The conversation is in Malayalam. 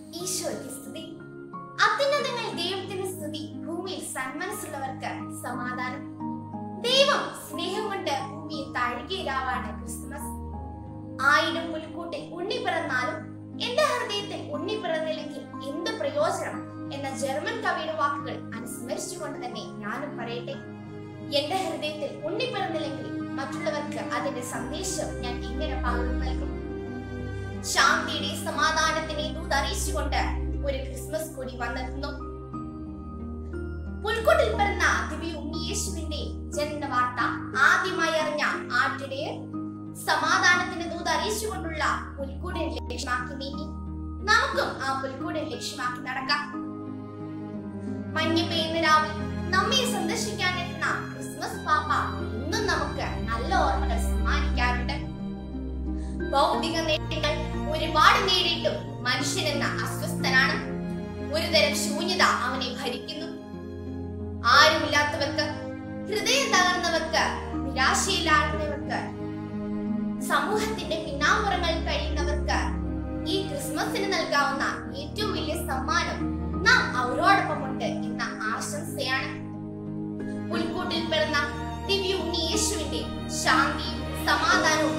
ഈശോയ്ക്ക് സ്തുതി അത്യുന്നതങ്ങൾ ദൈവത്തിന് സ്തുതി ഭൂമിയിൽ സന്മനസ്സുള്ളവർക്ക് സമാധാനം ദൈവം സ്നേഹം കൊണ്ട് ഭൂമിയെ താഴുകിയ രാവാണ് ക്രിസ്മസ് ആയിരം പുൽക്കൂട്ടിൽ ഉണ്ണി പിറന്നാലും എന്റെ ഹൃദയത്തിൽ ഉണ്ണി പിറന്നില്ലെങ്കിൽ എന്ത് പ്രയോജനം എന്ന ജർമ്മൻ കവിയുടെ വാക്കുകൾ അനുസ്മരിച്ചുകൊണ്ട് തന്നെ ഞാനും പറയട്ടെ എന്റെ ഹൃദയത്തിൽ ഉണ്ണി പിറന്നില്ലെങ്കിൽ മറ്റുള്ളവർക്ക് അതിന്റെ സന്ദേശം ഞാൻ എങ്ങനെ പകർന്നു നൽകും ശാന്തിയുടെ സമാധാനത്തിനെ ദൂതറിയിച്ചുകൊണ്ട് ഒരു ക്രിസ്മസ് കൂടി വന്നെത്തുന്നു പുൽക്കൂട്ടിൽ പിറന്ന ദിവ്യ ഉണ്ണിയേശുവിന്റെ ജനന വാർത്ത ആദ്യമായി അറിഞ്ഞ ആട്ടിടയർ സമാധാനത്തിന്റെ ദൂത് അറിയിച്ചുകൊണ്ടുള്ള പുൽക്കൂടിനെ ലക്ഷ്യമാക്കി നീങ്ങി നമുക്കും ആ പുൽക്കൂടിനെ ലക്ഷ്യമാക്കി നടക്കാം മഞ്ഞ് പെയ്യുന്ന രാവിൽ നമ്മെ സന്ദർശിക്കാനെത്തുന്ന ക്രിസ്മസ് പാപ്പ ഇന്നും നമുക്ക് നല്ല ഓർമ്മകൾ സമ്മാനിക്കാറുണ്ട് ഭൗതിക നേട്ടങ്ങൾ ഒരുപാട് നേടിയിട്ടും മനുഷ്യനെന്ന അസ്വസ്ഥനാണ് ഒരുതരം ശൂന്യത അവനെ ഭരിക്കുന്നു ആരുമില്ലാത്തവർക്ക് ഹൃദയം തകർന്നവർക്ക് നിരാശയിലാകുന്നവർക്ക് സമൂഹത്തിന്റെ പിന്നാമ്പുറങ്ങളിൽ കഴിയുന്നവർക്ക് ഈ ക്രിസ്മസിന് നൽകാവുന്ന ഏറ്റവും വലിയ സമ്മാനം നാം അവരോടൊപ്പമുണ്ട് എന്ന ആശംസയാണ് പുൽക്കൂട്ടിൽ പിറന്ന ദിവ്യ ഉണ്ണി യേശുവിന്റെ ശാന്തിയും സമാധാനവും